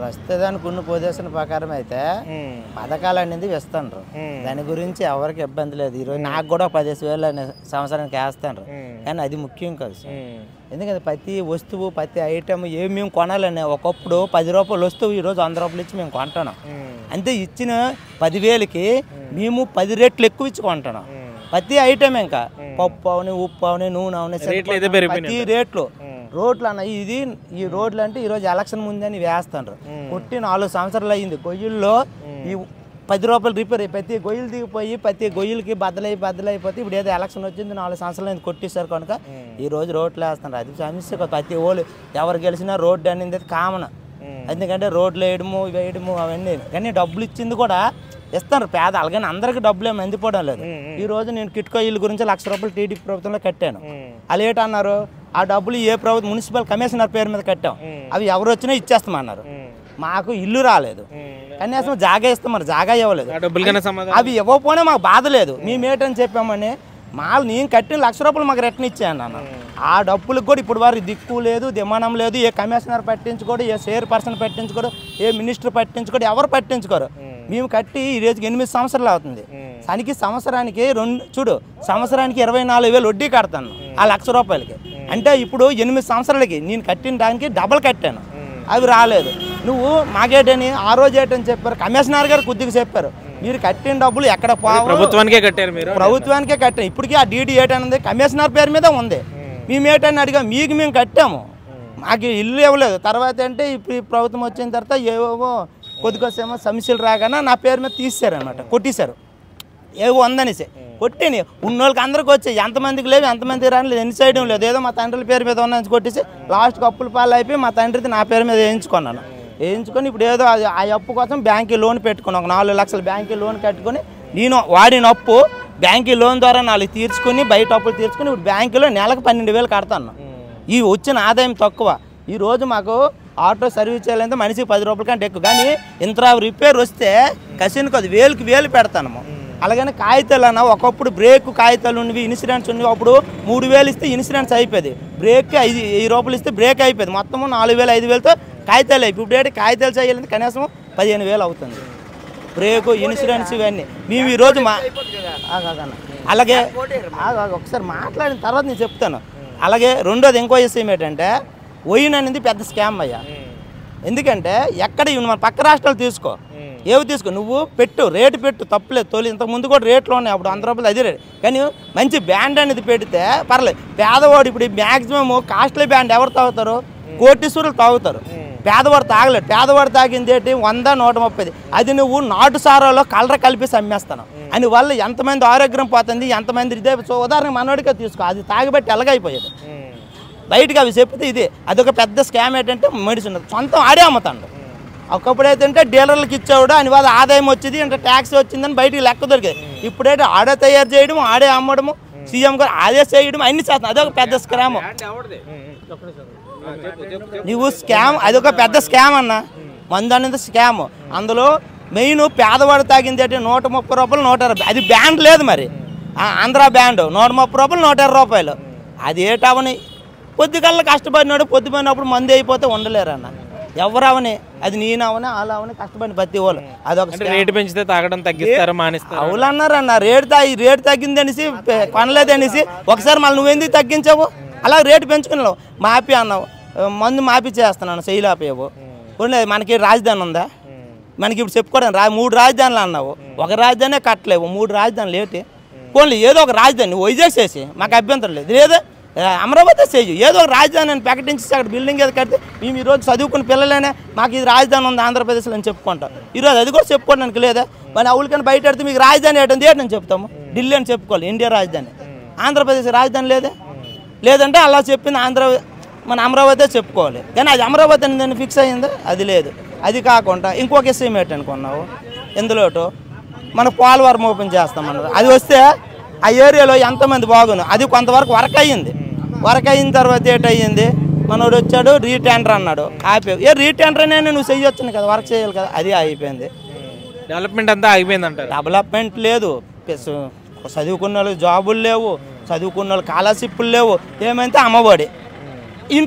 ప్రస్తుతానికి ఉన్న పొజిషన్ ప్రకారం అయితే ఉమ్, పథకాలు అనేది ఇస్తాండ్రు ఉమ్, దాని గురించి ఎవరికి ఇబ్బంది లేదు ఈరోజు నాకు కూడా పదిహేను వేలు అనే సంవత్సరానికి వేస్తాండ్రు ఉమ్, కానీ అది ముఖ్యం కాదు సార్ ఉమ్, ఎందుకంటే ప్రతి వస్తువు ప్రతి ఐటమ్ ఏమి మేము కొనాలని ఒకప్పుడు పది రూపాయలు వస్తువు ఈరోజు వంద రూపాయలు ఇచ్చి మేము కొంటున్నాం ఉమ్, అంతే ఇచ్చిన పదివేలకి మేము పది రెట్లు ఎక్కువ ఇచ్చి కొంటున్నాం ఉమ్, ప్రతి ఐటమ్ ఇంకా పప్పు అవని ఉప్పు అవని నూనె అవని రేట్లు అయితే పెరిగిపోయినాయి ప్రతి రేట్లు ఉమ్, రోడ్లు అన్న ఇది ఈ రోడ్లు అంటే ఈరోజు ఎలక్షన్ ముందని వేస్తాండ్రు కొట్టి నాలుగు సంవత్సరాలు అయ్యింది గొయ్యిల్లో ఈ పది రూపాయలు రిపేర్ అయ్యి ప్రతి గొయ్యిలు దిగిపోయి ప్రతి గొయ్యిలకి బద్దలై బద్దలైపోతే ఇప్పుడు ఏదో ఎలక్షన్ వచ్చింది నాలుగు సంవత్సరాలు అయింది కొట్టేశారు కనుక ఈ రోజు రోడ్లు వేస్తున్నారు అది సమస్య కాదు. ప్రతి ఓళ్ళు ఎవరు గెలిచినా రోడ్డు అనేది కామన్ ఉమ్, ఎందుకంటే రోడ్లు వేయడము ఇవి వేయడము అవన్నీ కానీ డబ్బులు ఇచ్చింది కూడా ఇస్తారు పేద అలాగని అందరికి డబ్బులు ఏమి అందిపోవడం లేదు ఈ రోజు నేను కిట్కో ఇల్లు గురించి లక్ష రూపాయలు టీడీపీ ప్రభుత్వంలో కట్టాను ఉమ్, వాళ్ళు ఏంటన్నారు ఆ డబ్బులు ఏ ప్రభుత్వం మున్సిపల్ కమిషనర్ పేరు మీద కట్టాం అవి ఎవరు వచ్చినా ఇచ్చేస్తామన్నారు ఉమ్, మాకు ఇల్లు రాలేదు ఉమ్. కనీసం జాగా ఇస్తామన్నారు జాగా ఇవ్వలేదు ఆ డబ్బులకైనా సమాధానం అవి ఇవ్వకపోయినా మాకు బాధ లేదు మేమేటని చెప్పామని మాలు నేను కట్టిన లక్ష రూపాయలు మాకు రిటర్న్ ఇచ్చాను అన్న ఆ డబ్బులకు కూడా ఇప్పుడు వారికి దిక్కు లేదు దిమానం లేదు ఏ కమిషనర్ పట్టించుకోడు ఏ చైర్ పర్సన్ పట్టించుకోడు ఏ మినిస్టర్ పట్టించుకోడు ఎవరు పట్టించుకోరు మేము కట్టి ఈ రోజుకి ఎనిమిది సంవత్సరాలు అవుతుంది దానికి సంవత్సరానికి రెండు చూడు సంవత్సరానికి ఇరవై నాలుగు వేలు వడ్డీ కడతాను ఆ లక్ష రూపాయలకి అంటే ఇప్పుడు ఎనిమిది సంవత్సరాలకి నేను కట్టిన దానికి డబల్ కట్టాను అవి రాలేదు నువ్వు మాకేటని ఆ రోజు ఏంటని చెప్పారు కమిషనర్ గారు కొద్దిగా చెప్పారు మీరు కట్టిన డబ్బులు ఎక్కడ పోవు ప్రభుత్వానికే కట్టారు మీరు ప్రభుత్వానికే కట్టాం ఇప్పటికీ ఆ డీడీ ఏటన్నది కమిషనర్ పేరు మీద ఉంది మేము ఏటని అడిగాం మీకు మేము కట్టాము మాకు ఇల్లు ఇవ్వలేదు తర్వాత అంటే ఇప్పుడు ఈ ప్రభుత్వం వచ్చిన తర్వాత ఏవో కొద్ది కొద్దిసేమో సమస్యలు రాగానే నా పేరు మీద తీసేశారు అనమాట కొట్టేశారు ఏవో ఉందనేసి కొట్టిని ఉన్నోళ్ళకి అందరికి వచ్చాయి ఎంతమందికి లేవు ఎంతమందికి రాని ఎన్ని సైడ్ లేదు ఏదో మా తండ్రి పేరు మీద ఉన్నది కొట్టేసి లాస్ట్కి అప్పుల పాలు అయిపోయి మా తండ్రిది నా పేరు మీద వేయించుకున్నాను వేయించుకొని ఇప్పుడు ఏదో అది ఆ అప్పు కోసం బ్యాంక్కి లోన్ పెట్టుకుని ఒక నాలుగు లక్షలు బ్యాంక్కి లోన్ కట్టుకొని నేను వాడిన అప్పు బ్యాంక్కి లోన్ ద్వారా నాలుగు తీర్చుకొని బయట అప్పులు తీర్చుకొని ఇప్పుడు బ్యాంకులో నెలకు పన్నెండు వేలు కడతాను ఈ వచ్చిన ఆదాయం తక్కువ ఈ రోజు మాకు ఆటో సర్వీస్ చేయాలంటే మనిషికి పది రూపాయల కంటే ఎక్కువ కానీ ఇంత రిపేర్ వస్తే కసిన్కి అది వేలుకి వేలు పెడతాను అలాగని కాగితాలు అన్న ఒకప్పుడు బ్రేక్ కాగితాలు ఉన్నవి ఇన్సూరెన్స్ ఉన్నవి అప్పుడు మూడు వేలు ఇస్తే ఇన్సూరెన్స్ అయిపోయింది బ్రేక్ ఐదు వెయ్యి రూపాయలు ఇస్తే బ్రేక్ అయిపోయింది మొత్తం నాలుగు వేలు ఐదు వేలతో కాగితాలు అయిపోయి ఇప్పుడు ఏంటి కాగితాలు చేయాలంటే కనీసం పదిహేను వేలు అవుతుంది బ్రేకు ఇన్సూరెన్స్ ఇవన్నీ మేము ఈరోజు మా ఆగు, ఆగు అన్న. అలాగే ఆగు, ఆగు, ఒకసారి మాట్లాడిన తర్వాత నేను చెప్తాను అలాగే రెండోది ఇంకో విషయం ఏంటంటే ఒయిన్ అనేది పెద్ద స్కామ్ అయ్యా ఎందుకంటే ఎక్కడ ఇవి మన పక్క రాష్ట్రాలు తీసుకో ఏవి తీసుకో నువ్వు పెట్టు రేటు పెట్టు తప్పులేదు తొలి ఇంతకు ముందు కూడా రేట్లు ఉన్నాయి అప్పుడు వంద రూపాయలు అదే రేటు కానీ మంచి బ్యాండ్ అనేది పెడితే పర్లేదు పేదవాడు ఇప్పుడు మ్యాక్సిమం కాస్ట్లీ బ్యాండ్ ఎవరు తాగుతారు కోటీశ్వరులు తాగుతారు పేదవాడు తాగలేడు పేదవాడు తాగింది ఏంటి వంద నూట ముప్పై అది నువ్వు నాటు సారాలో కలర్ కలిపేసి అమ్మేస్తాను అని వల్ల ఎంతమంది ఆరోగ్యం పోతుంది ఎంతమంది ఇదే సో ఉదాహరణ మనోడికే తీసుకో అది తాగిబట్టి ఎలాగైపోయేది బయటకు అవి చెప్తే ఇది అదొక పెద్ద స్కామ్ ఏంటంటే మెడిసిన్ సొంతం ఆడే అమ్ముతాడు ఒకప్పుడు అయితే డీలర్లకు ఇచ్చేవాడు అని వాళ్ళ ఆదాయం వచ్చింది అంటే ట్యాక్స్ వచ్చిందని బయటికి లెక్క దొరికేది ఇప్పుడైతే ఆడే తయారు చేయడం ఆడే అమ్మడము సీఎం గారు ఆడే చేయడం అన్ని చేస్తాం అదొక పెద్ద స్కామ్ నువ్వు స్కామ్ అదొక పెద్ద స్కామ్ అన్న మందు అనేది స్కామ్ అందులో మెయిన్ పేదవాడు తాగింది అంటే నూట ముప్పై రూపాయలు నూట ఇరవై అది బ్యాండ్ లేదు మరి ఆ, ఆంధ్ర బ్యాండ్ నూట ముప్పై రూపాయలు నూట ఇరవై రూపాయలు అది ఏటవని పొద్దుకల్లా కష్టపడినాడు పొద్దుపోయినప్పుడు మంది అయిపోతే ఉండలేరు అన్న ఎవరు అవని అది నేను అవని వాళ్ళు అవని కష్టపడిన ప్రతి వాళ్ళు అదొక అంటే రేటు పెంచితే తాగడం తగ్గిస్తారా మానేస్తారు అవులు అన్నారు అన్న రేటు తా రేటు తగ్గింది అనేసి పె- కొనలేదు అనేసి ఒకసారి మళ్ళీ నువ్వెందుకు తగ్గించావు అలా రేటు పెంచుకున్నావు మాపి అన్నావు ఆ, మందు మాపి చేస్తున్నాను శైలి ఆపేవు పోనీ మనకి రాజధాని ఉందా మనకి ఇప్పుడు చెప్పుకోవడం రా మూడు రాజధానులు అన్నావు ఒక రాజధానే కట్టలేవు మూడు రాజధానులు ఏంటి పోన్లే ఏదో ఒక రాజధాని నువ్వు వైజాగ్ చేసి మాకు అభ్యంతరం లేదు లేదా ఆ, అమరావతి చేయు ఏదో ఒక రాజధాని అని ప్రకటించి అక్కడ బిల్డింగ్ ఏదో కడితే మేము ఈరోజు చదువుకున్న పిల్లలేనే మాకు ఇది రాజధాని ఉంది ఆంధ్రప్రదేశ్లో అని చెప్పుకుంటాం ఈరోజు అది కూడా చెప్పుకోవడానికి లేదా మరి అవులకని బయట పెడితే మీకు రాజధాని ఏంటంది ఏంటని చెప్తాము ఢిల్లీ అని చెప్పుకోవాలి ఇండియా రాజధాని ఆంధ్రప్రదేశ్ రాజధాని లేదే లేదంటే అలా చెప్పింది ఆంధ్ర మన అమరావతి చెప్పుకోవాలి కానీ అది అమరావతి అని దాన్ని ఫిక్స్ అయ్యింది అది లేదు అది కాకుండా ఇంకొక విషయం ఏంటనుకున్నావు ఇందులోటు మన పోలవరం ఓపెన్ చేస్తామన్నారు అది వస్తే ఆ ఏరియాలో ఎంతమంది బాగుంది అది కొంతవరకు వర్క్ అయ్యింది వర్క్ అయిన తర్వాత ఏంటయ్యింది మనోడు వచ్చాడు రీటెండర్ అన్నాడు ఆపే ఏ రీటెండర్ అయినా నువ్వు చెయ్యొచ్చును కదా వర్క్ చేయాలి కదా అది అయిపోయింది డెవలప్మెంట్ అంతా ఆగిపోయింది అంటారు డెవలప్మెంట్ లేదు ప్లస్ చదువుకున్న వాళ్ళకి జాబులు లేవు చదువుకున్న వాళ్ళు స్కాలర్షిప్లు లేవు ఏమైతే అమ్మఒడి ఇంట్లో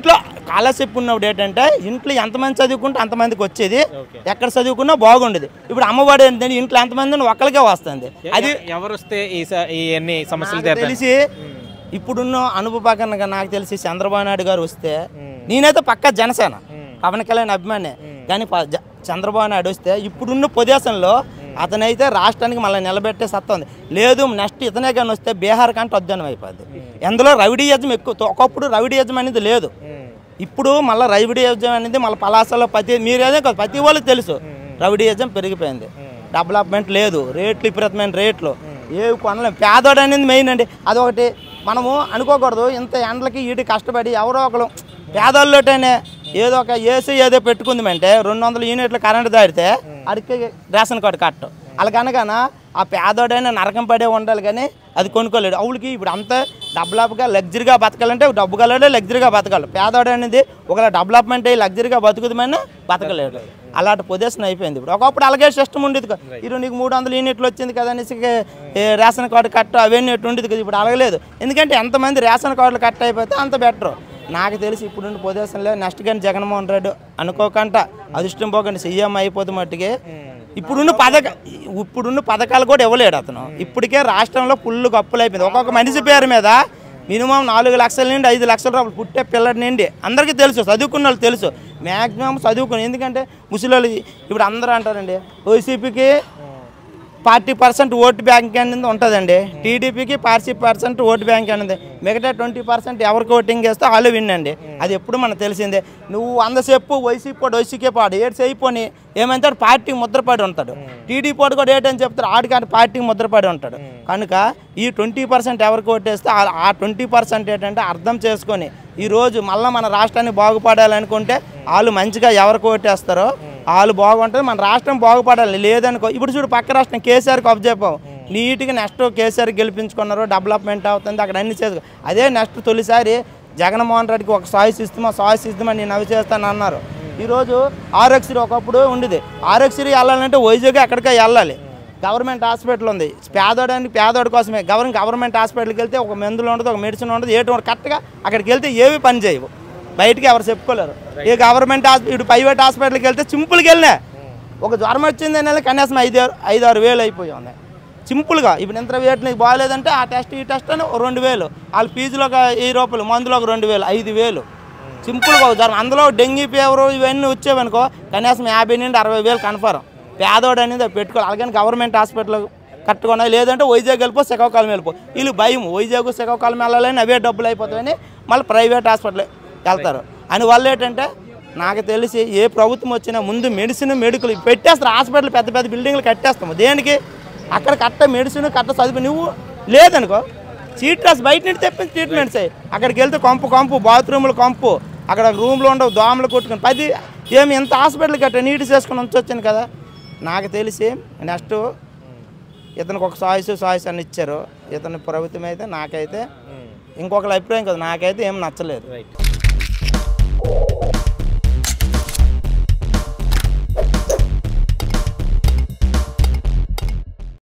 స్కాలర్షిప్ ఉన్నప్పుడు ఏంటంటే ఇంట్లో ఎంతమంది చదువుకుంటే అంతమందికి వచ్చేది ఓకే ఎక్కడ చదువుకున్నా బాగుండేది ఇప్పుడు అమ్మఒడి ఏంటంటే ఇంట్లో ఎంతమంది ఉన్నా ఒక్కరికే వస్తుంది అది ఎవరు వస్తే ఈ స- ఈ అన్ని సమస్యలు నాకు తీరుతాయి తెలిసి ఇప్పుడున్న అనుభవకంగా నాకు తెలిసి చంద్రబాబు నాయుడు గారు వస్తే నేనైతే పక్క జనసేన పవన్ కళ్యాణ్ అభిమానే కానీ ప- జ- చంద్రబాబు నాయుడు వస్తే ఇప్పుడున్న పొజిషన్లో అతనైతే రాష్ట్రానికి మళ్ళీ నిలబెట్టే సత్తా ఉంది లేదు నెక్స్ట్ ఇతనే కానీ వస్తే బీహార్ కంటే అధ్యయనం అయిపోద్ది ఎందులో రవిడీయజం ఎక్కువ ఒకప్పుడు రవిడీయజం అనేది లేదు ఇప్పుడు మళ్ళీ రవిడీయజం అనేది మళ్ళీ పలాసలో ప్రతి మీరేదే కాదు ప్రతి వాళ్ళకి తెలుసు రవిడీయజం పెరిగిపోయింది డెవలప్మెంట్ లేదు రేట్లు విపరీతమైన రేట్లు ఏవి కొనలేం పేదోడు అనేది మెయిన్ అండి అదొకటి మనము అనుకోకూడదు ఇంత ఎండలకి వీటి కష్టపడి ఎవరో ఒకరు పేదోళ్ళతోనే ఏదో ఒక ఏసీ ఏదో పెట్టుకుందామంటే రెండు వందల యూనిట్లు కరెంట్ దాడితే అడిగి రేషన్ కార్డు కట్టు అలా కనుకన ఆ పేదోడైనా నరకం పడే ఉండాలి కానీ అది కొనుక్కోలేడు అవులకి ఇప్పుడు అంత డెవలప్గా లగ్జరీగా బతకాలంటే డబ్బు కలడే లగ్జరీగా బతకాలి పేదోడు అనేది ఒకవేళ డెవలప్మెంట్ అయ్యి లగ్జరీగా బతుకుదామని బతకలేడు అలాంటి పొజిషన్ అయిపోయింది ఇప్పుడు ఒకప్పుడు అలాగే సిస్టమ్ ఉండేది కదా. ఇప్పుడు నీకు మూడు వందల యూనిట్లు వచ్చింది కదా అనేసి ఏ రేషన్ కార్డు కట్టు అవన్నీ ఇటు ఉండేది కదా ఇప్పుడు అలగలేదు ఎందుకంటే ఎంతమంది రేషన్ కార్డులు కట్ అయిపోతే అంత బెటర్ నాకు తెలిసి ఇప్పుడున్న పొజిషన్లో నెక్స్ట్ కానీ జగన్మోహన్ రెడ్డి అనుకోకుండా అదృష్టం పోకండి సీఎం అయిపోతే మట్టుకి ఇప్పుడున్న పథక ఇప్పుడున్న పథకాలు కూడా ఇవ్వలేడు అతను ఇప్పటికే రాష్ట్రంలో ఫుల్ కప్పులు అయిపోయింది ఒక్కొక్క మనిషి పేరు మీద మినిమం నాలుగు లక్షల నుండి ఐదు లక్షల రూపాయలు పుట్టే పిల్లడి నుండి అందరికీ తెలుసు చదువుకున్న వాళ్ళు తెలుసు మ్యాక్సిమం చదువుకుని ఎందుకంటే ముసలి ఇప్పుడు అందరూ అంటారండి వైసీపీకి ఫార్టీ పర్సెంట్ ఓటు బ్యాంక్ అనేది ఉంటుందండి టీడీపీకి ఫార్టీ పర్సెంట్ ఓటు బ్యాంక్ అనేది మిగతా ట్వంటీ పర్సెంట్ ఎవరికి ఓటింగ్ చేస్తే వాళ్ళు విన్ అండి అది ఎప్పుడు మనకు తెలిసిందే నువ్వు వందసేపు వైసీపీ పాడు వైసీకే పాడు ఏడు అయిపోయి ఏమంటాడు పార్టీ ముద్రపడి ఉంటాడు టీడీ పాడు కూడా ఏటని చెప్తారు ఆడికి ఆడి పార్టీ ముద్రపడి ఉంటాడు కనుక ఈ ట్వంటీ పర్సెంట్ ఎవరికి ఓటేస్తే ఆ- ఆ ట్వంటీ పర్సెంట్ ఏంటంటే అర్థం చేసుకొని ఈరోజు మళ్ళీ మన రాష్ట్రాన్ని బాగుపడాలనుకుంటే వాళ్ళు మంచిగా ఎవరికి ఓటేస్తారో వాళ్ళు బాగుంటుంది మన రాష్ట్రం బాగుపడాలి లేదనుకో ఇప్పుడు చూడు పక్క రాష్ట్రం కేసీఆర్కి అబ్జెప్పాం నీట్గా నెక్స్ట్ కేసీఆర్ గెలిపించుకున్నారు డెవలప్మెంట్ అవుతుంది అక్కడ అన్ని చేసుకో అదే నెక్స్ట్ తొలిసారి జగన్మోహన్ రెడ్డికి ఒక సాయిస్ ఇస్తామా సాయిస్ ఇస్తామని నేను అవి చేస్తాను అన్నారు ఈరోజు ఆరోగ్యశ్రీ ఒకప్పుడు ఉండేది ఆరోగ్యశ్రీ వెళ్ళాలంటే వైజాగ్ అక్కడికే వెళ్ళాలి గవర్నమెంట్ హాస్పిటల్ ఉంది పేదోడానికి పేదోడి కోసమే గవర్నమెంట్ గవర్నమెంట్ హాస్పిటల్కి వెళ్తే ఒక మందులు ఉండదు ఒక మెడిసిన్ ఉండదు ఏటి ఉండదు కరెక్ట్గా అక్కడికి వెళ్తే ఏవి పని చేయవు బయటికి ఎవరు చెప్పుకోలేరు ఈ గవర్నమెంట్ హాస్పిటల్ ఇటు ప్రైవేట్ హాస్పిటల్కి వెళ్తే సింపుల్కి వెళ్ళినా ఒక జ్వరం వచ్చింది అనేది కనీసం ఐదు ఆరు ఐదు ఆరు వేలు అయిపోయి ఉంది సింపుల్గా ఇప్పుడు ఇంత రేట్ నీకు బాగాలేదంటే ఆ టెస్ట్ ఈ టెస్ట్ అని ఓ రెండు వేలు వాళ్ళ ఫీజులో ఒక వెయ్యి రూపాయలు మందులో ఒక రెండు వేలు ఐదు వేలు సింపుల్గా ఒక జ్వరం అందులో డెంగీ ఫీవర్ ఇవన్నీ వచ్చేవనుకో కనీసం యాభై నుండి అరవై వేలు కన్ఫర్మ్ పేదోడు అనేది అది పెట్టుకోవాలి అలాగని గవర్నమెంట్ హాస్పిటల్ కట్టుకున్నా లేదంటే వైజాగ్ వెళ్ళిపో శ్రీకాకుళం వెళ్ళిపో వీళ్ళు భయం వైజాగ్ శ్రీకాకుళం వెళ్ళాలని అవే డబ్బులు అయిపోతాయని మళ్ళీ ప్రైవేట్ హాస్పిటల్ వెళ్తారు అని వల్ల ఏంటంటే నాకు తెలిసి ఏ ప్రభుత్వం వచ్చినా ముందు మెడిసిన్ మెడికల్ పెట్టేస్తారు హాస్పిటల్ పెద్ద పెద్ద బిల్డింగ్లు కట్టేస్తాము దేనికి అక్కడ కట్ట మెడిసిన్ కట్ట చదువు నువ్వు లేదనుకో సీట్ రాసి బయట నుండి తెప్పించి ట్రీట్మెంట్స్ అయ్యి అక్కడికి వెళ్తే కంపు కంపు బాత్రూములు కంపు అక్కడ రూమ్లో ఉండవు దోమలు కొట్టుకుని పది ఏమి ఎంత హాస్పిటల్ కట్ట నీట్ చేసుకుని ఉంచొచ్చాను కదా నాకు తెలిసి నెక్స్ట్ ఇతనికి ఒక సాయిస్ సాయిస్ అని ఇచ్చారు ఇతని ప్రభుత్వం అయితే నాకైతే ఇంకొకరి అభిప్రాయం కదా నాకైతే ఏం నచ్చలేదు రైట్